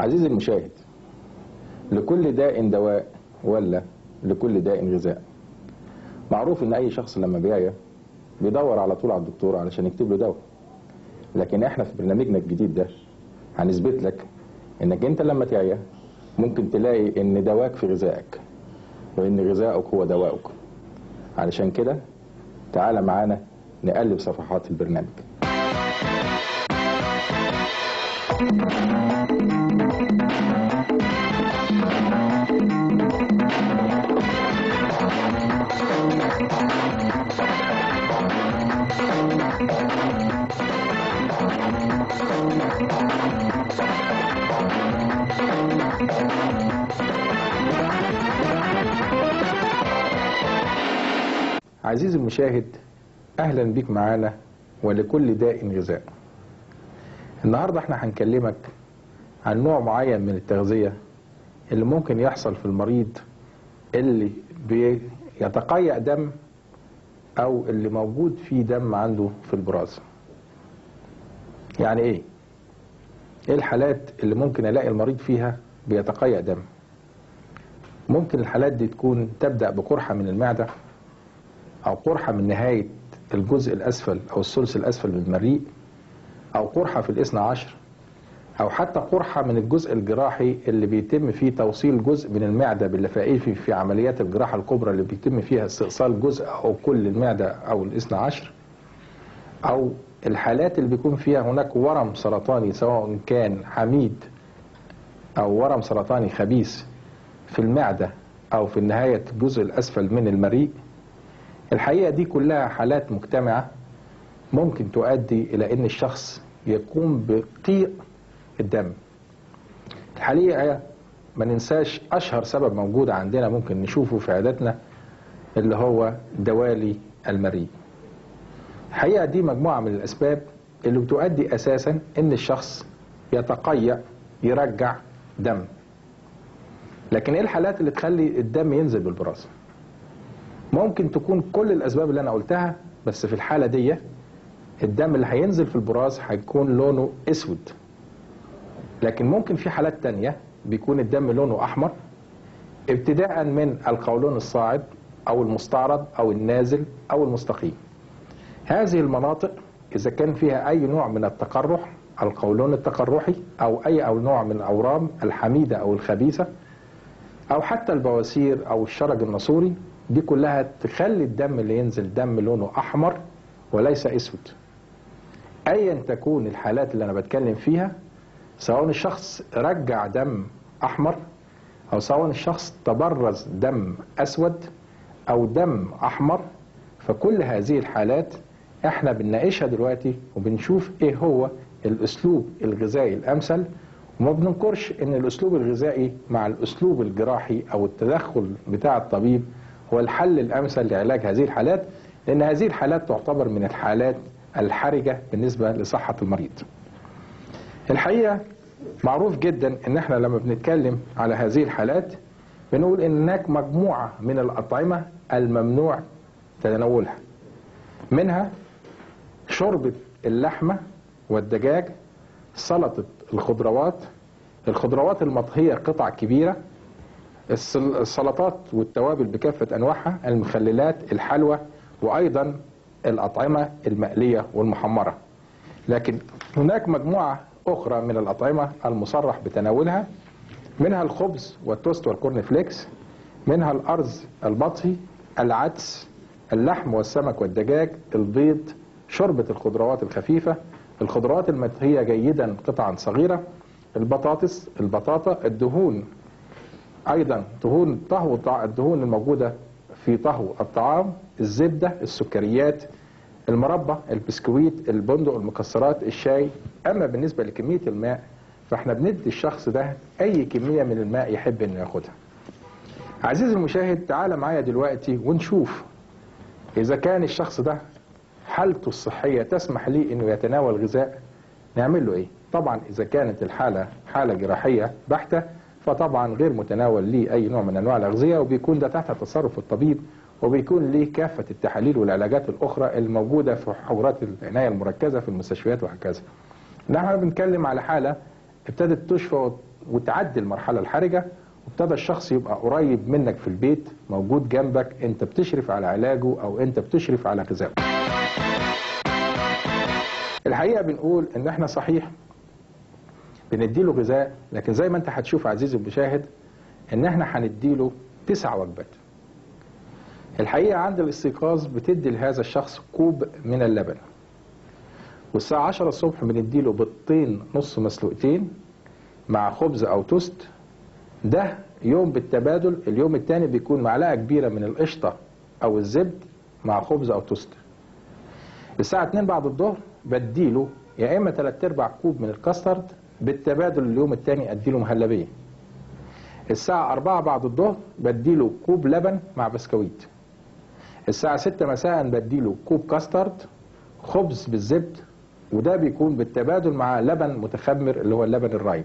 عزيزي المشاهد لكل داء دواء ولا لكل داء غذاء معروف ان اي شخص لما بيعيا بيدور على طول على الدكتور علشان يكتب له دواء لكن احنا في برنامجنا الجديد ده هنثبت لك انك انت لما تعيا ممكن تلاقي ان دواك في غذائك وان غذائك هو دواءك علشان كده تعالى معانا نقلب صفحات البرنامج عزيزي المشاهد اهلا بيك معانا ولكل داء غذاء النهارده احنا هنكلمك عن نوع معين من التغذيه اللي ممكن يحصل في المريض اللي بيتقيأ دم او اللي موجود فيه دم عنده في البراز يعني ايه ايه الحالات اللي ممكن الاقي المريض فيها بيتقيأ دم ممكن الحالات دي تكون تبدأ بقرحة من المعدة أو قرحة من نهاية الجزء الأسفل أو الثلث الأسفل من المريء أو قرحة في الاثنى عشر أو حتى قرحة من الجزء الجراحي اللي بيتم فيه توصيل جزء من المعدة باللفائف في عمليات الجراحة الكبرى اللي بيتم فيها استئصال جزء أو كل المعدة أو الاثنى عشر أو الحالات اللي بيكون فيها هناك ورم سرطاني سواء كان حميد أو ورم سرطاني خبيث في المعدة أو في نهاية الجزء الأسفل من المريء الحقيقة دي كلها حالات مجتمعة ممكن تؤدي إلى أن الشخص يقوم بقيء الدم الحقيقة ما ننساش أشهر سبب موجود عندنا ممكن نشوفه في عاداتنا اللي هو دوالي المريء الحقيقة دي مجموعة من الأسباب اللي بتؤدي أساسا أن الشخص يتقيأ يرجع دم لكن ايه الحالات اللي تخلي الدم ينزل بالبراز ممكن تكون كل الاسباب اللي انا قلتها بس في الحاله دي الدم اللي هينزل في البراز هيكون لونه اسود لكن ممكن في حالات تانية بيكون الدم لونه احمر ابتداء من القولون الصاعد او المستعرض او النازل او المستقيم هذه المناطق اذا كان فيها اي نوع من التقرح القولون التقرحي او اي او نوع من الاورام الحميده او الخبيثه او حتى البواسير او الشرج الناسوري دي كلها تخلي الدم اللي ينزل دم لونه احمر وليس اسود ايا تكون الحالات اللي انا بتكلم فيها سواء الشخص رجع دم احمر او سواء الشخص تبرز دم اسود او دم احمر فكل هذه الحالات احنا بنناقشها دلوقتي وبنشوف ايه هو الاسلوب الغذائي الامثل وما بننكرش ان الاسلوب الغذائي مع الاسلوب الجراحي او التدخل بتاع الطبيب هو الحل الامثل لعلاج هذه الحالات لان هذه الحالات تعتبر من الحالات الحرجه بالنسبه لصحه المريض. الحقيقه معروف جدا ان احنا لما بنتكلم على هذه الحالات بنقول ان هناك مجموعه من الاطعمه الممنوع تناولها. منها شوربه اللحمه والدجاج سلطه الخضروات الخضروات المطهية قطع كبيرة السلطات والتوابل بكافة أنواعها المخللات الحلوى وأيضا الأطعمة المقلية والمحمرة لكن هناك مجموعة أخرى من الأطعمة المصرح بتناولها منها الخبز والتوست والكورن فليكس منها الأرز البطهي العدس اللحم والسمك والدجاج البيض شوربة الخضروات الخفيفة الخضروات المطهية جيدا قطعا صغيرة البطاطس البطاطا الدهون أيضا دهون طهو الدهون الموجودة في طهو الطعام الزبدة السكريات المربى البسكويت البندق المكسرات الشاي أما بالنسبة لكمية الماء فاحنا بندي الشخص ده أي كمية من الماء يحب إنه ياخدها عزيزي المشاهد تعال معايا دلوقتي ونشوف إذا كان الشخص ده حالته الصحية تسمح لي انه يتناول غذاء نعمل له ايه طبعا اذا كانت الحالة حالة جراحية بحتة فطبعا غير متناول ليه اي نوع من انواع الاغذية وبيكون ده تحت تصرف الطبيب وبيكون ليه كافة التحاليل والعلاجات الاخرى الموجودة في حجرات العناية المركزة في المستشفيات وهكذا نحن بنتكلم على حالة ابتدت تشفى وتعدي المرحله الحرجه وابتدى الشخص يبقى قريب منك في البيت موجود جنبك انت بتشرف على علاجه او انت بتشرف على غذائه الحقيقه بنقول ان احنا صحيح بنديله غذاء لكن زي ما انت هتشوف عزيزي المشاهد ان احنا هنديله تسع وجبات الحقيقه عند الاستيقاظ بتدي لهذا الشخص كوب من اللبن والساعه 10 الصبح بنديله بيضتين نص مسلوقتين مع خبز او توست ده يوم بالتبادل اليوم الثاني بيكون معلقه كبيره من القشطه او الزبد مع خبز او توست الساعه 2 بعد الظهر بديله يا اما 3 ارباع كوب من الكاسترد بالتبادل اليوم الثاني اديله مهلبيه الساعه 4 بعد الظهر بديله كوب لبن مع بسكويت الساعه 6 مساء بديله كوب كاسترد خبز بالزبد وده بيكون بالتبادل مع لبن متخمر اللي هو اللبن الرايب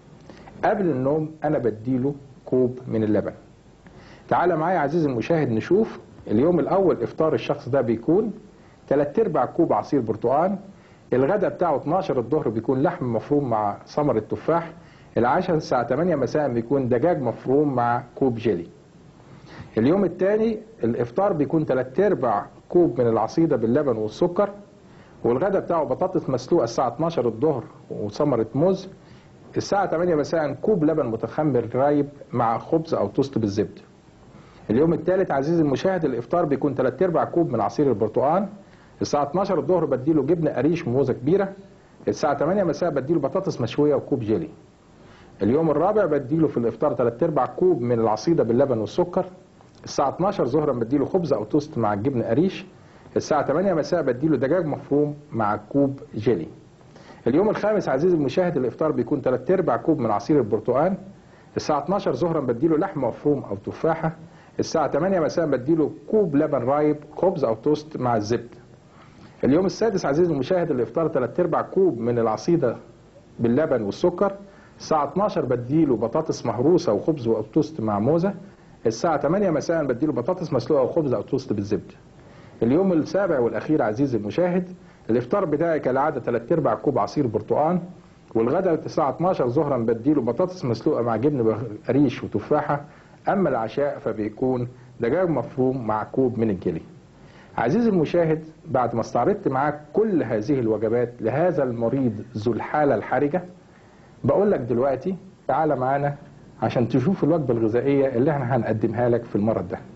قبل النوم انا بديله كوب من اللبن تعال معايا عزيزي المشاهد نشوف اليوم الاول افطار الشخص ده بيكون 3 ارباع كوب عصير برتقال الغداء بتاعه 12 الظهر بيكون لحم مفروم مع ثمرة تفاح العشاء الساعة 8 مساء بيكون دجاج مفروم مع كوب جيلي اليوم الثاني الافطار بيكون 3 ارباع كوب من العصيدة باللبن والسكر والغداء بتاعه بطاطس مسلوقة الساعة 12 الظهر وثمرة موز الساعة 8 مساء كوب لبن متخمر رايب مع خبز أو توست بالزبدة اليوم الثالث عزيزي المشاهد الإفطار بيكون 3 أرباع كوب من عصير البرتقال الساعة 12 الظهر بديله جبنة قريش موزة كبيرة الساعة 8 مساء بديله بطاطس مشوية وكوب جيلي اليوم الرابع بديله في الإفطار 3 أرباع كوب من العصيدة باللبن والسكر الساعة 12 ظهرا بديله خبز أو توست مع الجبنة قريش الساعة 8 مساء بديله دجاج مفروم مع كوب جيلي اليوم الخامس عزيزي المشاهد الافطار بيكون 3 ارباع كوب من عصير البرتقال الساعة 12 ظهرا بديله لحم مفروم او تفاحة الساعة 8 مساء بديله كوب لبن رايب خبز او توست مع الزبد اليوم السادس عزيزي المشاهد الافطار 3 ارباع كوب من العصيدة باللبن والسكر الساعة 12 بديله بطاطس مهروسة وخبز او توست مع موزة الساعة 8 مساء بديله بطاطس مسلوقة وخبز او توست بالزبد اليوم السابع والاخير عزيزي المشاهد الافطار بتاعي كالعاده 3 ارباع كوب عصير برتقال والغداء الساعه 12 ظهرا بديله بطاطس مسلوقه مع جبن قريش وتفاحه اما العشاء فبيكون دجاج مفروم مع كوب من الجلي عزيزي المشاهد بعد ما استعرضت معاك كل هذه الوجبات لهذا المريض ذو الحاله الحرجه بقول لك دلوقتي تعالى معانا عشان تشوف الوجبه الغذائيه اللي احنا هنقدمها لك في المرض ده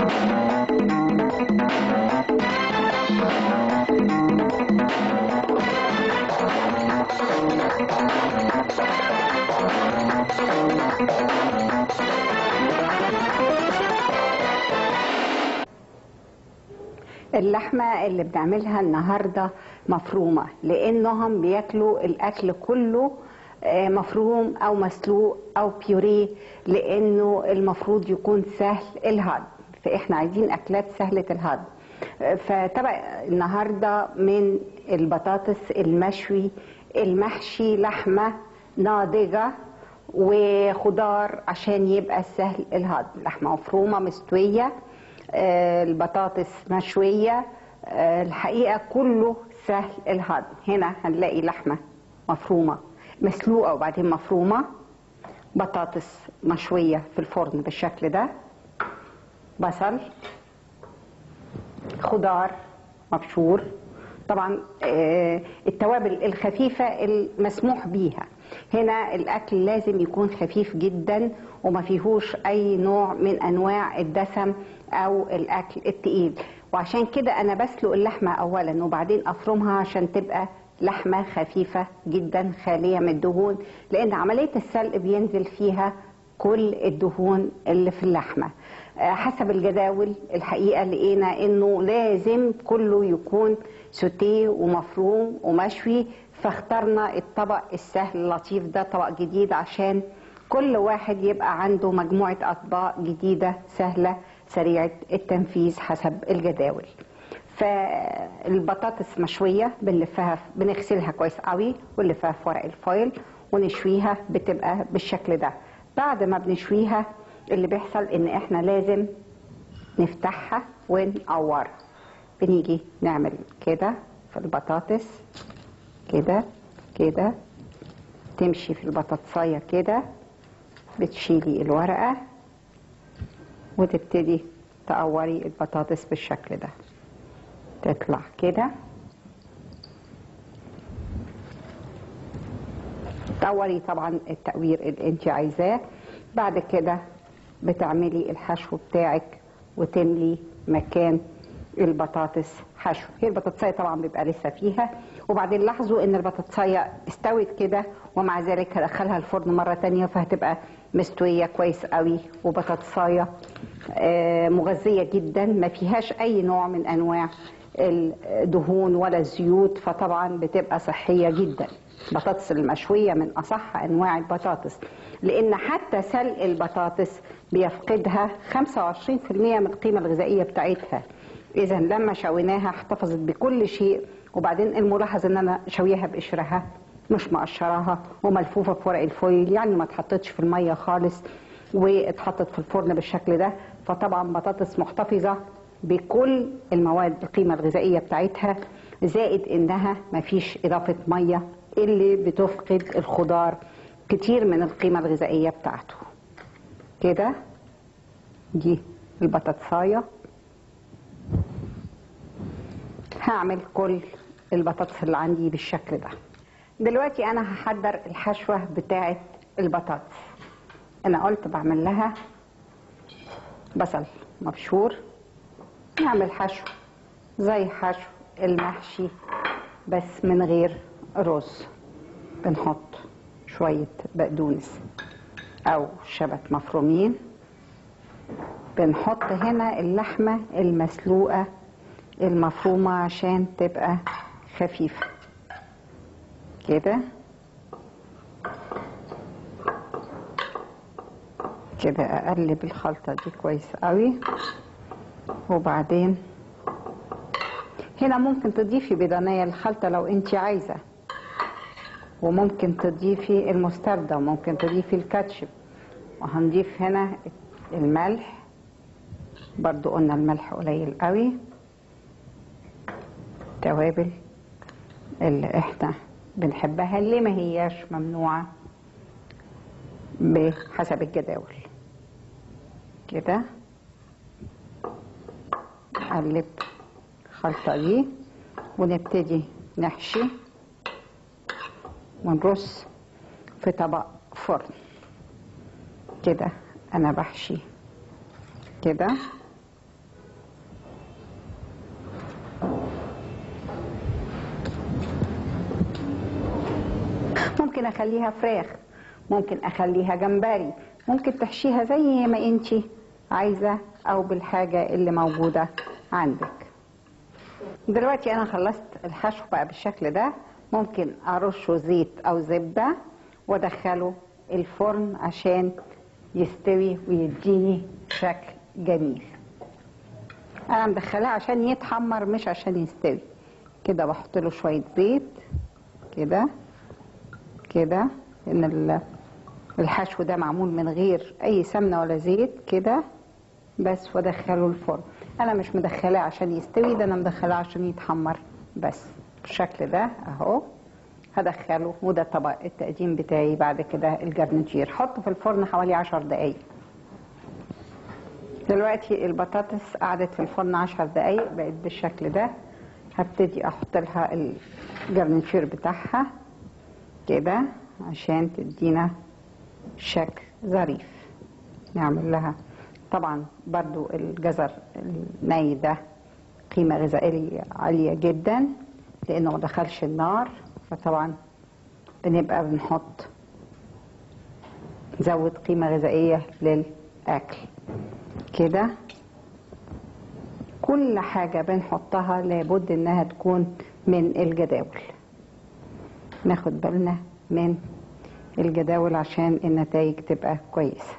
اللحمة اللي بنعملها النهاردة مفرومة لأنهم بياكلوا الأكل كله آه، مفروم أو مسلوق أو بيوريه لأنه المفروض يكون سهل الهضم فإحنا عايزين أكلات سهلة الهضم آه، فتبع النهاردة من البطاطس المشوي المحشي لحمة ناضجة وخضار عشان يبقى سهل الهضم لحمة مفرومة مستوية آه، البطاطس مشوية آه، الحقيقة كله سهل الهضم هنا هنلاقي لحمة مفرومة مسلوقة وبعدين مفرومة بطاطس مشوية في الفرن بالشكل ده بصل خضار مبشور طبعا آه، التوابل الخفيفة المسموح بيها هنا الأكل لازم يكون خفيف جدا وما فيهوش أي نوع من أنواع الدسم أو الأكل التقيل وعشان كده أنا بسلق اللحمة أولا وبعدين أفرمها عشان تبقى لحمة خفيفة جدا خالية من الدهون لأن عملية السلق بينزل فيها كل الدهون اللي في اللحمة آه، حسب الجداول الحقيقة لقينا انه لازم كله يكون سوتيه ومفروم ومشوي فاخترنا الطبق السهل اللطيف ده طبق جديد عشان كل واحد يبقى عنده مجموعة أطباق جديدة سهلة سريعة التنفيذ حسب الجداول فالبطاطس مشوية بنلفها بنغسلها كويس قوي ونلفها في ورق الفويل ونشويها بتبقى بالشكل ده بعد ما بنشويها اللي بيحصل ان احنا لازم نفتحها ونقورها بنيجي نعمل كده في البطاطس كده كده تمشي في البطاطساية كده بتشيلي الورقة وتبتدي تقوري البطاطس بالشكل ده تطلع كده تقوري طبعا التقوير اللي انت عايزاه بعد كده بتعملي الحشو بتاعك وتملي مكان البطاطس حشو هي البطاطسايه طبعا بيبقى لسه فيها وبعدين لاحظوا ان البطاطسايه استوت كده ومع ذلك هدخلها الفرن مره تانية فهتبقى مستويه كويس قوي وبطاطسايه آه، مغذيه جدا ما فيهاش اي نوع من انواع الدهون ولا الزيوت فطبعا بتبقى صحيه جدا البطاطس المشويه من اصح انواع البطاطس لان حتى سلق البطاطس بيفقدها 25% من القيمه الغذائيه بتاعتها اذا لما شويناها احتفظت بكل شيء وبعدين الملاحظ ان انا شويها بقشرها مش مقشراها وملفوفه في ورق الفويل يعني ما اتحطتش في الميه خالص واتحطت في الفرن بالشكل ده فطبعا بطاطس محتفظه بكل المواد القيمه الغذائيه بتاعتها زائد انها ما فيش اضافه ميه اللي بتفقد الخضار كتير من القيمه الغذائيه بتاعته كده دي البطاطسايه هعمل كل البطاطس اللي عندي بالشكل ده دلوقتي انا هحضر الحشوه بتاعه البطاطس انا قلت بعمل لها بصل مبشور نعمل حشو زي حشو المحشي بس من غير رز بنحط شوية بقدونس أو شبت مفرومين بنحط هنا اللحمة المسلوقة المفرومة عشان تبقى خفيفة كده كده اقلب الخلطة دي كويس قوي وبعدين هنا ممكن تضيفي بدنية الخلطة لو انت عايزة وممكن تضيفي المستردة وممكن تضيفي الكاتشب وهنضيف هنا الملح برضو قلنا الملح قليل قوي توابل اللي احنا بنحبها اللي ما هياش ممنوعة بحسب الجداول كده نقلب الخلطة دي ونبتدي نحشي ونرص في طبق فرن كده انا بحشي كده ممكن اخليها فراخ ممكن اخليها جمبري ممكن تحشيها زي ما انتي عايزة او بالحاجة اللي موجودة عندك دلوقتي انا خلصت الحشو بقى بالشكل ده ممكن ارشه زيت او زبدة وادخله الفرن عشان يستوي ويديني شكل جميل انا مدخلاه عشان يتحمر مش عشان يستوي كده بحط له شوية زيت كده كده ان ال- الحشو ده معمول من غير اي سمنه ولا زيت كده بس وادخله الفرن انا مش مدخلاه عشان يستوي ده انا مدخلاه عشان يتحمر بس بالشكل ده اهو هدخله وده طبق التقديم بتاعي بعد كده الجرنتير حطه في الفرن حوالي عشر دقايق دلوقتي البطاطس قعدت في الفرن عشر دقايق بقت بالشكل ده هبتدي احط لها الجرنتير بتاعها كده عشان تدينا شكل ظريف نعمل لها طبعا برضو الجزر الني ده قيمة غذائية عالية جدا لأنه ما دخلش النار فطبعا بنبقى بنحط نزود قيمة غذائية للأكل كده كل حاجة بنحطها لابد إنها تكون من الجداول ناخد بالنا من الجداول عشان النتائج تبقى كويسة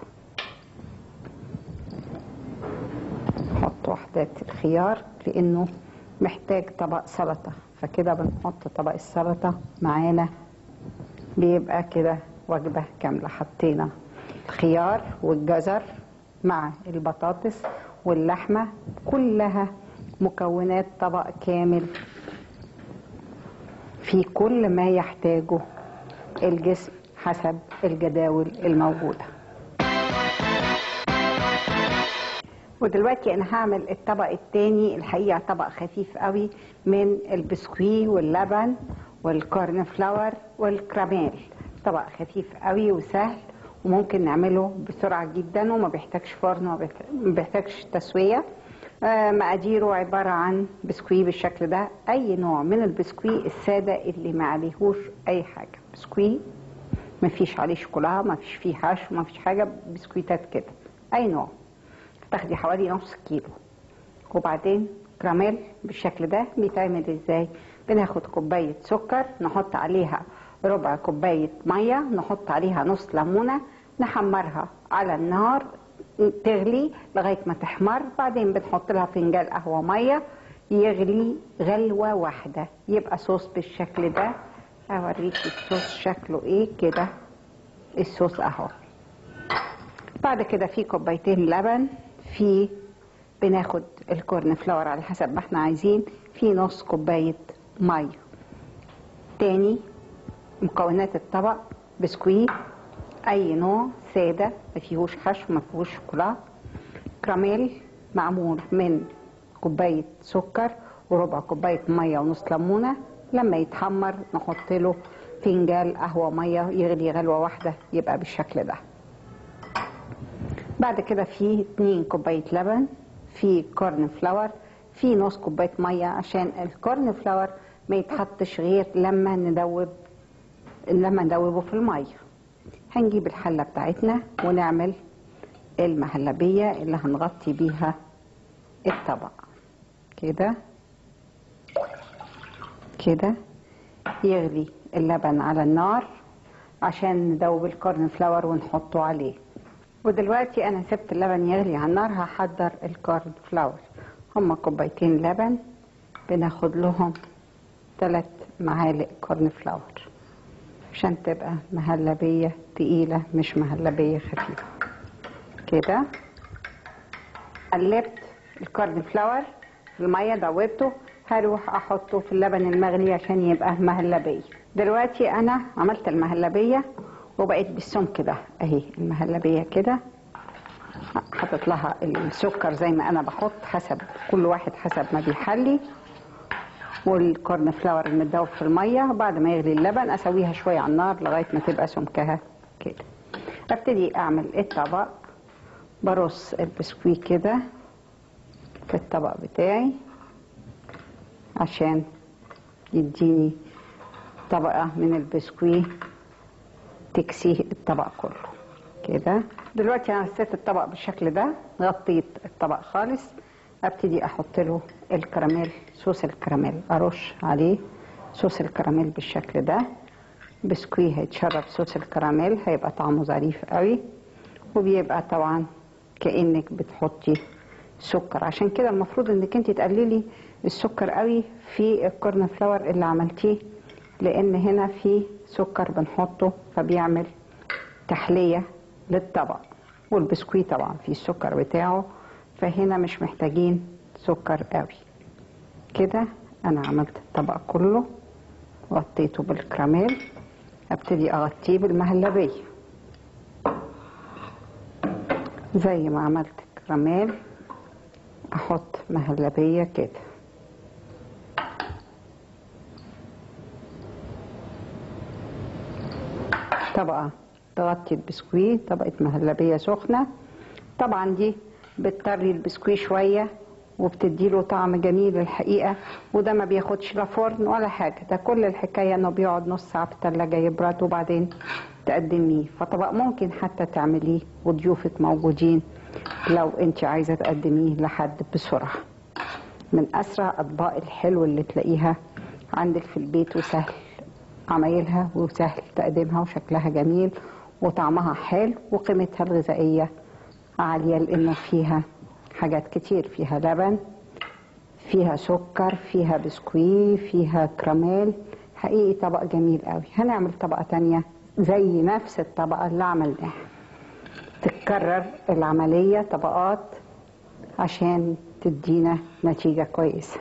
نحط وحدات الخيار لأنه محتاج طبق سلطة فكده بنحط طبق السلطة معانا بيبقى كده وجبة كاملة حطينا الخيار والجزر مع البطاطس واللحمة كلها مكونات طبق كامل في كل ما يحتاجه الجسم حسب الجداول الموجوده ودلوقتي انا هعمل الطبق التاني الحقيقه طبق خفيف قوي من البسكوي واللبن والكورن فلاور والكراميل طبق خفيف قوي وسهل وممكن نعمله بسرعه جدا وما بيحتاجش فرن وما بيحتاجش تسويه آه، مقاديره عباره عن بسكوي بالشكل ده اي نوع من البسكوي الساده اللي ما عليهوش اي حاجه بسكوي ما فيش عليه شوكولاته ما فيش فيه حشو ما فيش حاجه بسكويتات كده اي نوع تاخدي حوالي نص كيلو وبعدين كراميل بالشكل ده بيتعمل ازاي بناخد كوبايه سكر نحط عليها ربع كوبايه ميه نحط عليها نص ليمونه نحمرها على النار تغلي لغايه ما تحمر بعدين بنحط لها فنجان قهوه ميه يغلي غلوه واحده يبقى صوص بالشكل ده اوريكي الصوص شكله ايه كده الصوص اهو بعد كده في كوبايتين لبن في بناخد الكورن فلاور على حسب ما احنا عايزين في نص كوباية مية تاني مكونات الطبق بسكويت اي نوع سادة ما فيهوش حشو ما فيهوش شوكولاته كراميل معمول من كوباية سكر وربع كوباية مية ونص ليمونة لما يتحمر نحط له فنجان قهوة مية يغلي غلوة واحدة يبقى بالشكل ده بعد كده في 2 كوبايه لبن في كورن فلاور في نص كوبايه ميه عشان الكورن فلاور ما يتحطش غير لما ندوب لما ندوبه في الميه هنجيب الحله بتاعتنا ونعمل المهلبيه اللي هنغطي بيها الطبق كده كده يغلي اللبن على النار عشان ندوب الكورن فلاور ونحطه عليه ودلوقتي انا سبت اللبن يغلي على النار هحضر الكورن فلاور هما كوبايتين لبن بناخد لهم ثلاث معالق كورن فلاور عشان تبقى مهلبية تقيلة مش مهلبية خفيفة كده قلبت الكورن فلاور في المية دوبته هروح احطه في اللبن المغلي عشان يبقى مهلبية دلوقتي انا عملت المهلبية وبقت بالسمك ده اهي المهلبيه كده حطيت لها السكر زي ما انا بحط حسب كل واحد حسب ما بيحلي والكورن فلاور المتدوب في الميه بعد ما يغلي اللبن اسويها شويه على النار لغايه ما تبقى سمكها كده ابتدي اعمل الطبق برص البسكويت كده في الطبق بتاعي عشان يديني طبقه من البسكويت تكسيه الطبق كله كده دلوقتي انا رصيت الطبق بالشكل ده غطيت الطبق خالص ابتدي احط له الكراميل صوص الكراميل ارش عليه صوص الكراميل بالشكل ده بسكوي هيتشرب صوص الكراميل هيبقى طعمه ظريف قوي وبيبقى طبعا كانك بتحطي سكر عشان كده المفروض انك انت تقللي السكر قوي في الكورن فلاور اللي عملتيه لان هنا في سكر بنحطه فبيعمل تحليه للطبق والبسكويت طبعا فيه السكر بتاعه فهنا مش محتاجين سكر قوي كده انا عملت الطبق كله غطيته بالكراميل ابتدي اغطيه بالمهلبيه زي ما عملت كراميل احط مهلبيه كده طبقة تغطي البسكويت طبقة مهلبية سخنة طبعا دي بتطري البسكويت شوية وبتديله طعم جميل الحقيقة وده ما بياخدش لا فرن ولا حاجة ده كل الحكاية انه بيقعد نص ساعة في التلاجة يبرد وبعدين تقدميه فطبق ممكن حتى تعمليه وضيوفك موجودين لو انت عايزة تقدميه لحد بسرعة من أسرع أطباق الحلو اللي تلاقيها عندك في البيت وسهل عمايلها وسهل تقديمها وشكلها جميل وطعمها حلو وقيمتها الغذائية عالية لأنه فيها حاجات كتير فيها لبن فيها سكر فيها بسكوي فيها كراميل حقيقي طبق جميل قوي هنعمل طبقة تانية زي نفس الطبقة اللي عملناها تتكرر العملية طبقات عشان تدينا نتيجة كويسة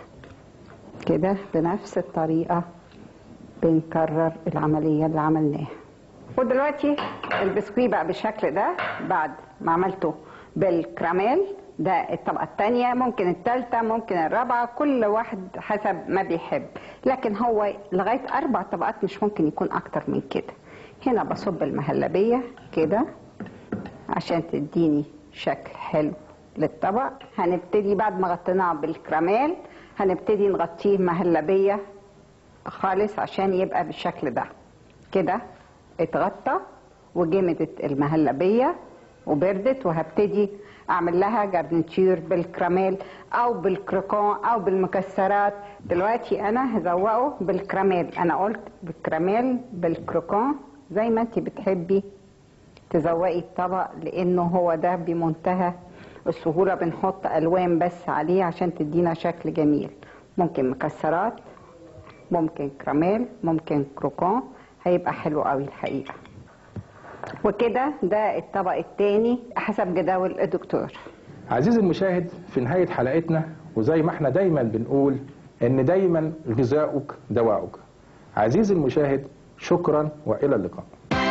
كده بنفس الطريقة بنكرر العملية اللي عملناها ودلوقتي البسكوي بقى بالشكل ده بعد ما عملته بالكراميل ده الطبقة الثانية ممكن الثالثة ممكن الرابعة كل واحد حسب ما بيحب لكن هو لغاية أربع طبقات مش ممكن يكون أكتر من كده هنا بصب المهلبية كده عشان تديني شكل حلو للطبق هنبتدي بعد ما غطيناه بالكراميل هنبتدي نغطيه مهلبية خالص عشان يبقى بالشكل ده كده اتغطى وجمدت المهلبية وبردت وهبتدي اعمل لها جرنتير بالكراميل او بالكروكون او بالمكسرات دلوقتي انا هزوقه بالكراميل انا قلت بالكراميل بالكروكون زي ما انت بتحبي تزوقي الطبق لانه هو ده بمنتهى السهولة بنحط الوان بس عليه عشان تدينا شكل جميل ممكن مكسرات ممكن كراميل ممكن كروكون هيبقى حلو قوي الحقيقة وكده ده الطبق التاني حسب جداول الدكتور عزيزي المشاهد في نهاية حلقتنا وزي ما احنا دايما بنقول ان دايما غذاؤك دواؤك عزيزي المشاهد شكرا والى اللقاء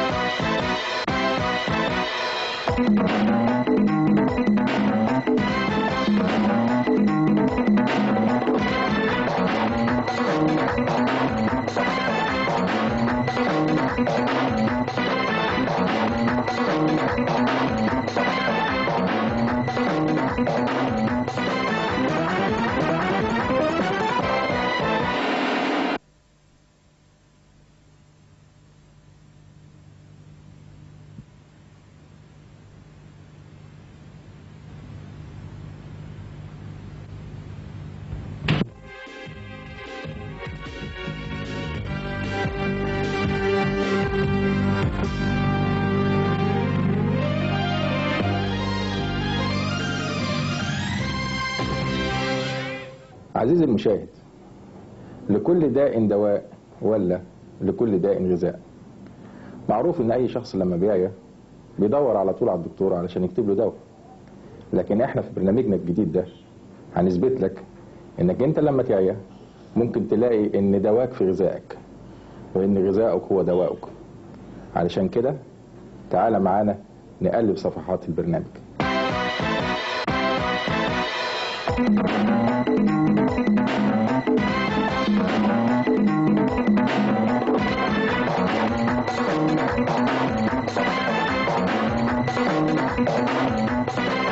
عزيزي المشاهد لكل داء دواء ولا لكل داء غذاء معروف ان اي شخص لما بيعيا بيدور على طول على الدكتور علشان يكتب له دواء لكن احنا في برنامجنا الجديد ده هنثبت لك انك انت لما تعيا ممكن تلاقي ان دواك في غذائك وان غذائك هو دواؤك علشان كده تعالى معانا نقلب صفحات البرنامج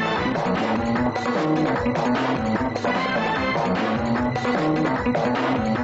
Thank you.